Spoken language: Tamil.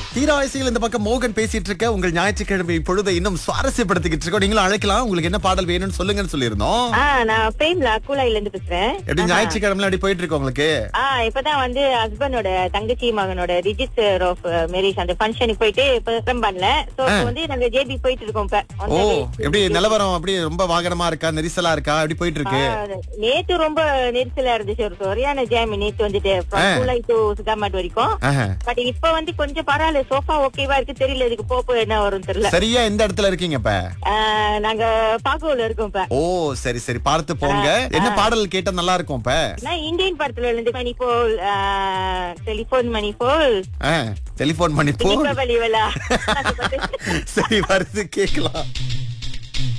தீராவசியில் இந்த பக்கம் மோகன் பேசிட்டு இருக்க உங்கள் ஞாயிற்றுக்கிழமை பொழுதை இன்னும் சுவாரஸ்யப்படுத்திக்கிட்டு இருக்கோம் நீங்களும் அழைக்கலாம் உங்களுக்கு என்ன பாடல் வேணும்னு சொல்லுங்கன்னு சொல்லியிருந்தோம் ஆ நான் பிரேம்ல கூலாயில இருந்து பேசுறேன் எப்படி ஞாயிற்றுக்கிழமை அப்படி போயிட்டு இருக்கு உங்களுக்கு ஆ இப்பதான் வந்து ஹஸ்பண்டோட தங்கச்சி மகனோட ரிஜிஸ்டர் ஆஃப் மேரேஜ் அந்த ஃபங்க்ஷனுக்கு போயிட்டு இப்ப பண்ணல சோ இப்ப வந்து நாங்க ஜேபி போயிட்டு இருக்கோம் இப்ப On ஓ the way. எப்படி நிலவரம் அப்படி ரொம்ப வாகனமா இருக்கா நெரிசலா இருக்கா எப்படி போயிட்டு இருக்கு ஆ, நேத்து ரொம்ப நெரிசலா இருந்துச்சு ஒரு சரியான ஜாம் நேத்து வந்துட்டு ஆ. கூலாய் டு சுகாமாட் வரைக்கும் ஆஹா. பட் இப்ப வந்து கொஞ்சம் பரவாயில்ல சோஃபா ஓகேவா இருக்கு தெரியல இதுக்கு போப்போ என்ன வரும் தெரியல சரியா எந்த இடத்துல இருக்கீங்க இப்ப ஆ, நாங்க பாகோல இருக்கோம் இப்ப ஓ சரி சரி பார்த்து போங்க என்ன பாடல் கேட்டா நல்லா இருக்கும் இப்ப நான் இந்தியன் படத்துல இருந்து மணி போல் டெலிபோன் மணி போல் டெலிபோன் பண்ணி போ தீபாவளி விழா சரி வருது கேக்கலாம்